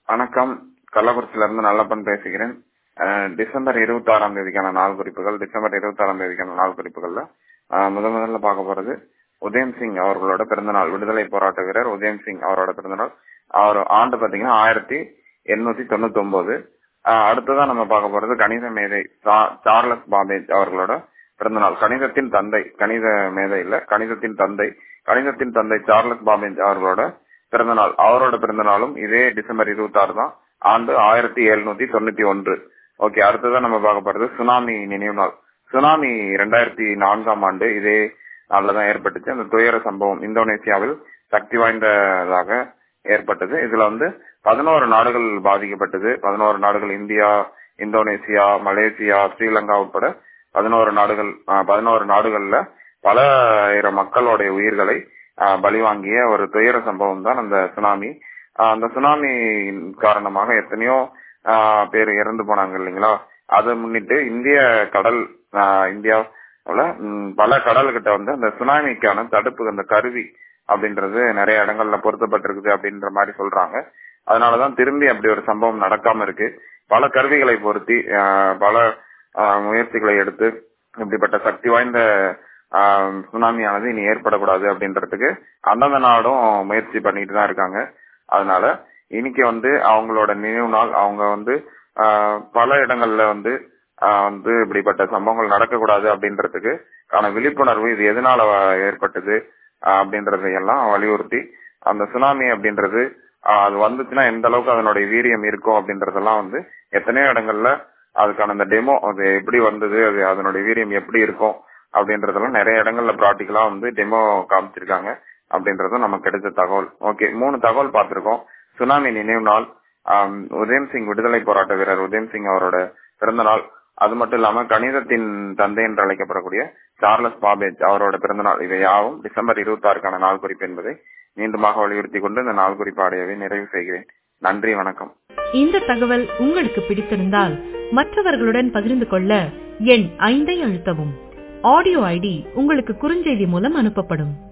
வணக்கம் கள்ளக்குறிச்சியில இருந்து நல்லப்பன் பேசுகிறேன் அஹ் டிசம்பர் இருபத்தி ஆறாம் தேதிக்கான நாள் குறிப்புகள் டிசம்பர் இருபத்தி ஆறாம் தேதிக்கான நாள் குறிப்புகள்ல அஹ் முத முதல்ல பார்க்க போறது உதயம் சிங் அவர்களோட பிறந்தநாள் விடுதலை போராட்ட வீரர் உதயம் சிங் அவரோட பிறந்தநாள் அவர் ஆண்டு பாத்தீங்கன்னா ஆயிரத்தி எண்ணூத்தி தொண்ணூத்தி ஒன்பது அடுத்ததா நம்ம பார்க்க போறது கணித மேதை சா- சார்லஸ் பாபேஜ் அவர்களோட பிறந்தநாள் கணிதத்தின் தந்தை கணித மேதை இல்ல கணிதத்தின் தந்தை கணிதத்தின் தந்தை சார்லஸ் பாபேஜ் அவர்களோட பிறந்தநாள் அவரோட பிறந்தநாளும் இதே டிசம்பர் இருபத்தி ஆறு தான் ஆண்டு ஆயிரத்தி எழுநூத்தி தொண்ணூத்தி ஒன்று ஓகே அடுத்ததான் நம்ம பார்க்க போறது சுனாமி நினைவு நாள் சுனாமி ரெண்டாயிரத்தி நான்காம் ஆண்டு இதே நாள்ல தான் ஏற்பட்டுச்சு அந்த துயர சம்பவம் இந்தோனேசியாவில் சக்தி வாய்ந்ததாக ஏற்பட்டது இதுல வந்து பதினோரு நாடுகள் பாதிக்கப்பட்டது பதினோரு நாடுகள் இந்தியா இந்தோனேசியா மலேசியா ஸ்ரீலங்கா உட்பட பதினோரு நாடுகள் ஆஹ், பதினோரு நாடுகள்ல பல ஆயிரம் மக்களுடைய உயிர்களை ஆஹ், பலி வாங்கிய ஒரு துயர சம்பவம் தான் அந்த சுனாமி ஆஹ், அந்த சுனாமி காரணமாக எத்தனையோ ஆஹ், பேர் இறந்து போனாங்க இல்லைங்களா அதை முன்னிட்டு இந்திய கடல் ஆஹ், இந்தியாவுல ம், பல கடல்கிட்ட வந்து அந்த சுனாமிக்கான தடுப்பு அந்த கருவி அப்படின்றது நிறைய இடங்கள்ல பொருத்தப்பட்டிருக்குது அப்படின்ற மாதிரி சொல்றாங்க அதனாலதான் திரும்பி அப்படி ஒரு சம்பவம் நடக்காம இருக்கு பல கருவிகளை பொருத்தி ஆஹ், பல ஆஹ், முயற்சிகளை எடுத்து இப்படிப்பட்ட சக்தி வாய்ந்த ஆஹ், சுனாமியானது இனி ஏற்படக்கூடாது அப்படின்றதுக்கு அந்தந்த நாடும் முயற்சி பண்ணிட்டு தான் இருக்காங்க அதனால இன்னைக்கு வந்து அவங்களோட நினைவு நாள் அவங்க வந்து ஆஹ், பல இடங்கள்ல வந்து ஆஹ், வந்து இப்படிப்பட்ட சம்பவங்கள் நடக்கக்கூடாது அப்படின்றதுக்கு ஆன விழிப்புணர்வு இது எதனால வ- ஏற்பட்டது ஆஹ், அப்படின்றதை எல்லாம் வலியுறுத்தி அந்த சுனாமி அப்படின்றது ஆஹ், அது வந்துச்சுன்னா எந்த அளவுக்கு அதனுடைய வீரியம் இருக்கும் அப்படின்றதெல்லாம் வந்து எத்தனையோ இடங்கள்ல அதுக்கான அந்த டெமோ அது எப்படி வந்தது அது அதனுடைய வீரியம் எப்படி இருக்கும் அப்படின்றதெல்லாம் நிறைய இடங்கள்ல ப்ராக்டிக்கலா வந்து டெமோ காமிச்சிருக்காங்க அப்படின்றதும் நமக்கு கிடைச்ச தகவல் ஓகே மூணு தகவல் பார்த்திருக்கோம் சுனாமி நினைவு நாள் ஆம், உதயம் சிங் விடுதலை போராட்ட வீரர் உதயம் சிங் அவரோட பிறந்த நாள் அது மட்டும் இல்லாம கணிதத்தின் தந்தை என்று அழைக்கப்படக்கூடிய சார்லஸ் பாபேஜ் அவரோட பிறந்த நாள் இவை யாவும் டிசம்பர் இருபத்தி ஆறுக்கான நாள் குறிப்பு என்பதை மீண்டுமாக வலியுறுத்தி கொண்டு இந்த நாள் குறிப்பு ஆடியோவை நிறைவு செய்கிறேன் நன்றி வணக்கம் இந்த தகவல் உங்களுக்கு பிடித்திருந்தால் மற்றவர்களுடன் பகிர்ந்து கொள்ள எண் ஐந்தை அழுத்தவும் ஆடியோ ஐடி உங்களுக்கு குறுஞ்செய்தி மூலம் அனுப்பப்படும்